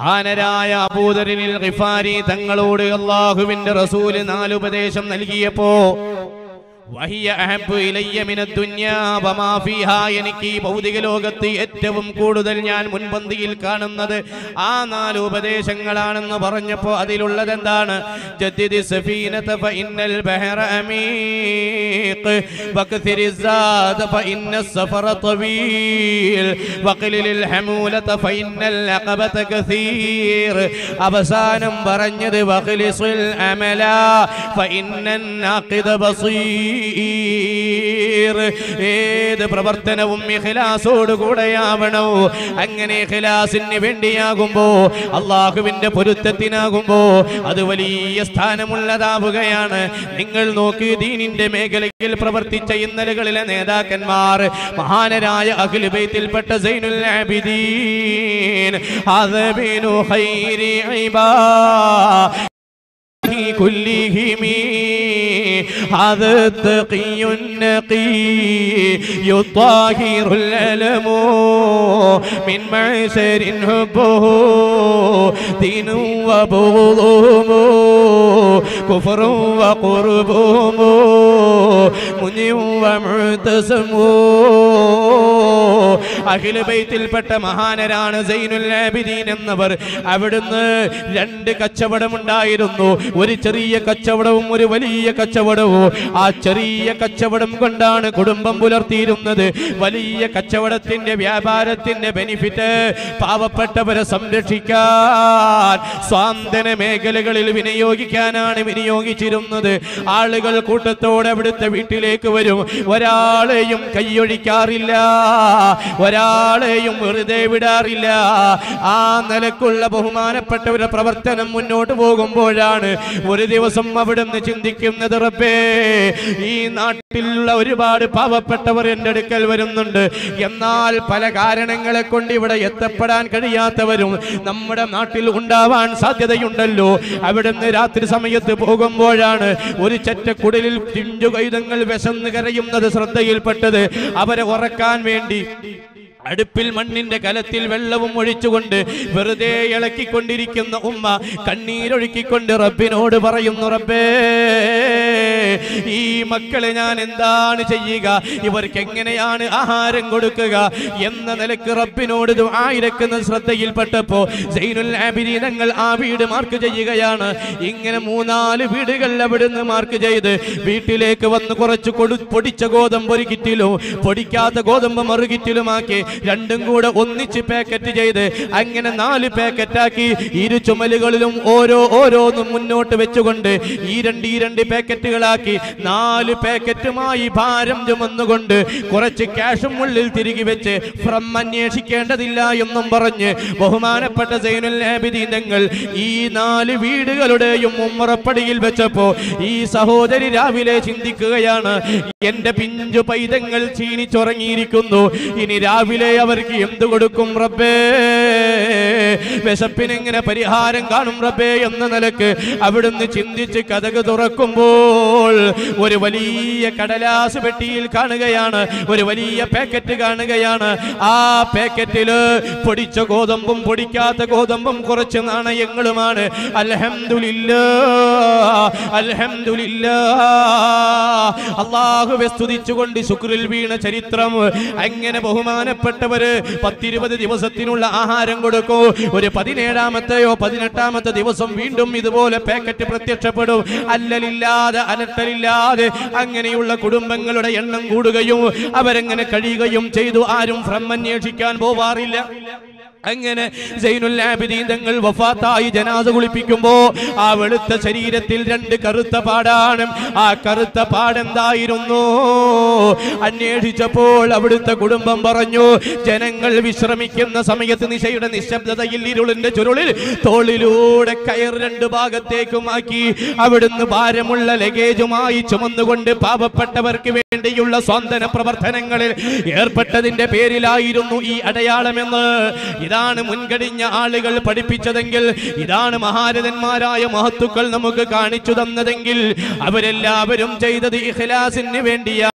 മഹാനരായ അബൂദറിനിൽ ഗിഫാരി തങ്ങളോട് അള്ളാഹുവിന്റെ റസൂല് നാലുപദേശം നൽകിയപ്പോ വഹിയ അഹബ്ബു ഇലയ്യ മിനദ് ദുനിയാ വമാ ഫീഹാ എനിക്ക് ഈ ഭൗതിക ലോകത്ത് ഏറ്റവും കൂടുതൽ ഞാൻ മുൻപന്തിയിൽ കാണുന്നത് ആ നാല് ഉപദേശങ്ങളാണെന്ന് പറഞ്ഞപ്പോൾ അതിലുള്ളത് എന്താണ് ജദ്ദിദി സഫീനത ഫഇന്നൽ ബഹറ അമീഖ് വക്തിരി الزاد فإن السفر طويل وقلل الحمولة فإن العقبة كثير അവസാനം പറഞ്ഞത് വഖ്ലിസുൽ അമല فإن الناقد بصير ഏത് പ്രവർത്തനവും ഇഖ്ലാസോട് കൂടെയാവണോ അങ്ങനെ ഇഖ്ലാസിന് വേണ്ടിയാകുമ്പോ അള്ളാഹുവിന്റെ പൊരുത്തത്തിനാകുമ്പോ അത് വലിയ സ്ഥാനമുള്ളതാവുകയാണ് നിങ്ങൾ നോക്ക് ദീനിന്റെ മേഖലയിൽ പ്രവർത്തിച്ച ഇന്നലകളിലെ നേതാക്കന്മാർ മഹാനരായ അഖിൽ ബൈത്തിൽപ്പെട്ട സൈനുൽ ആബിദീൻ അദബിനു ഖൈരി ഇബാ كلهم هذا التقي النقي الطاهر الألم من معسر حبه دين وبغضهم كفر وقربهم من ومعتسم അഖില ബൈത്തിൽപ്പെട്ട മഹാനരാണ് സൈനുൽ ആബിദീൻ എന്നവർ അവിടുന്ന് രണ്ട് കച്ചവടമുണ്ടായിരുന്നു ഒരു ചെറിയ കച്ചവടവും ഒരു വലിയ കച്ചവടവും ആ ചെറിയ കച്ചവടം കൊണ്ടാണ് കുടുംബം പുലർത്തിയിരുന്നത് വലിയ കച്ചവടത്തിന്റെ വ്യാപാരത്തിന്റെ ബെനിഫിറ്റ് പാവപ്പെട്ടവരെ സംരക്ഷിക്കാൻ സ്വാന്തന മേഖലകളിൽ വിനിയോഗിക്കാനാണ് വിനിയോഗിച്ചിരുന്നത് ആളുകൾ കൂട്ടത്തോടെ അവിടുത്തെ വീട്ടിലേക്ക് വരും ഒരാളെയും കൈയൊഴിക്കാറില്ല ഒരാളെയും വെറുതെ വിടാറില്ല ആ നിലക്കുള്ള ബഹുമാനപ്പെട്ടവരുടെ പ്രവർത്തനം മുന്നോട്ട് പോകുമ്പോഴാണ് ഒരു ദിവസം അവിടുന്ന് ചിന്തിക്കുന്നത് റബ്ബേ ഈ നാട്ടിലുള്ള ഒരുപാട് പാവപ്പെട്ടവർ എൻ്റെ അടുക്കൽ വരുന്നുണ്ട് എന്നാൽ പല കാരണങ്ങളെ കൊണ്ട് ഇവിടെ എത്തപ്പെടാൻ കഴിയാത്തവരും നമ്മുടെ നാട്ടിൽ ഉണ്ടാവാൻ സാധ്യതയുണ്ടല്ലോ അവിടുന്ന് രാത്രി സമയത്ത് പോകുമ്പോഴാണ് ഒരു ചെറ്റക്കുടലിൽ തിഞ്ചു കൈതങ്ങൾ വിശന്ന് കരയുന്നത് ശ്രദ്ധയിൽപ്പെട്ടത് അവരെ ഉറക്കാൻ വേണ്ടി അടുപ്പിൽ മണ്ണിന്റെ കലത്തിൽ വെള്ളവും ഒഴിച്ചുകൊണ്ട് വെറുതെ ഇളക്കിക്കൊണ്ടിരിക്കുന്ന ഉമ്മ കണ്ണീരൊഴുക്കിക്കൊണ്ട് റബ്ബിനോട് പറയുന്നു റബ്ബേ ഈ മക്കളെ ഞാൻ എന്താണ് ചെയ്യുക ഇവർക്ക് എങ്ങനെയാണ് ആഹാരം കൊടുക്കുക എന്ന നിലക്ക് റബ്ബിനോട് ആയിരക്കുന്ന ശ്രദ്ധയിൽപ്പെട്ടപ്പോ സൈനുൽ ആബിദീനങ്ങൾ ആ വീട് മാർക്ക് ചെയ്യുകയാണ് ഇങ്ങനെ മൂന്നാല് വീടുകൾ അവിടുന്ന് മാർക്ക് ചെയ്ത് വീട്ടിലേക്ക് വന്ന് കുറച്ച് കൊടു പൊടിച്ച ഗോതമ്പ് ഒരു കിറ്റിലും പൊടിക്കാത്ത ഗോതമ്പ് മറു കിറ്റിലുമാക്കി രണ്ടും കൂടെ ഒന്നിച്ച് പാക്കറ്റ് ചെയ്ത് അങ്ങനെ നാല് പാക്കറ്റാക്കി ഇരു ചുമലുകളിലും ഓരോ ഓരോന്നും മുന്നോട്ട് വെച്ചുകൊണ്ട് ഈ രണ്ട് ഈ രണ്ട് പാക്കറ്റുകളാക്കി നാല് പാക്കറ്റുമായി ഭാരം ചുമന്നുകൊണ്ട് കുറച്ച് ക്യാഷും ഉള്ളിൽ തിരികെ വെച്ച് ഫ്രം അന്വേഷിക്കേണ്ടതില്ല എന്നും പറഞ്ഞ് ബഹുമാനപ്പെട്ട സൈനുൽ ആബിദീൻ തങ്ങൾ ഈ നാല് വീടുകളുടെയും ഉമ്മറപ്പടിയിൽ വെച്ചപ്പോ ഈ സഹോദരി രാവിലെ ചിന്തിക്കുകയാണ് എന്റെ പിഞ്ചു പൈതങ്ങൾ ക്ഷീണിച്ചുറങ്ങിയിരിക്കുന്നു ഇനി രാവിലെ അവർക്ക് എന്തു കൊടുക്കും റബ്ബേ വിശപ്പിനെങ്ങനെ പരിഹാരം കാണും റബ്ബേ എന്ന നിലക്ക് അവിടുന്ന് ചിന്തിച്ച് കഥക് തുറക്കുമ്പോൾ ഒരു വലിയ കടലാസ് പെട്ടിയിൽ കാണുകയാണ് ഒരു വലിയ പാക്കറ്റ് കാണുകയാണ് ആ പാക്കറ്റില് പൊടിച്ച ഗോതമ്പും പൊടിക്കാത്ത ഗോതമ്പും കുറച്ച് നാണയങ്ങളുമാണ് അൽഹംദുലില്ലാ അൽഹംദുലില്ലാ അള്ളാഹുവെ സ്തുതിച്ചുകൊണ്ട് ശുക്രിൽ വീണ ചരിത്രം അങ്ങനെ ബഹുമാനപ്പെട്ടവര് പത്തിരുപത് ദിവസത്തിനുള്ള ആഹാരം കൊടുക്കും ഒരു പതിനേഴാമത്തെയോ പതിനെട്ടാമത്തെ ദിവസം വീണ്ടും ഇതുപോലെ പാക്കറ്റ് പ്രത്യക്ഷപ്പെടും അല്ലലില്ലാതെ അലട്ടലില്ലാതെ അങ്ങനെയുള്ള കുടുംബങ്ങളുടെ എണ്ണം കൂടുകയും അവരെങ്ങനെ കഴിയുകയും ചെയ്തു ആരും ഫ്രം അന്വേഷിക്കാൻ പോവാറില്ല അങ്ങനെ സൈനുൽ ആബിദീൻ തങ്ങൾ വഫാത്തായി ജനാസ കുളിപ്പിക്കുമ്പോ ആ വെളുത്ത ശരീരത്തിൽ രണ്ട് കറുത്ത പാടാണ് ആ കറുത്ത പാടെന്തായിരുന്നു അന്വേഷിച്ചപ്പോൾ അവിടുത്തെ കുടുംബം പറഞ്ഞു ജനങ്ങൾ വിശ്രമിക്കുന്ന സമയത്ത് നിശയുടെ നിശബ്ദതയിൽ ഇരുളിന്റെ ചുരുളിൽ തോളിലൂടെ കയർ രണ്ട് ഭാഗത്തേക്കുമാക്കി അവിടുന്ന് ഭാരമുള്ള ലഗേജുമായി ചുമന്നുകൊണ്ട് പാവപ്പെട്ടവർക്ക് വേണ്ടിയുള്ള സ്വാന്തന പ്രവർത്തനങ്ങളിൽ ഏർപ്പെട്ടതിന്റെ പേരിലായിരുന്നു ഈ അടയാളമെന്ന് ഇതാണ് മുൻകഴിഞ്ഞ ആളുകൾ പഠിപ്പിച്ചതെങ്കിൽ ഇതാണ് മഹാരഥന്മാരായ മഹത്തുക്കൾ നമുക്ക് കാണിച്ചു തന്നതെങ്കിൽ അവരെല്ലാവരും ചെയ്തത് ഇഖ്ലാസിന് വേണ്ടിയാണ്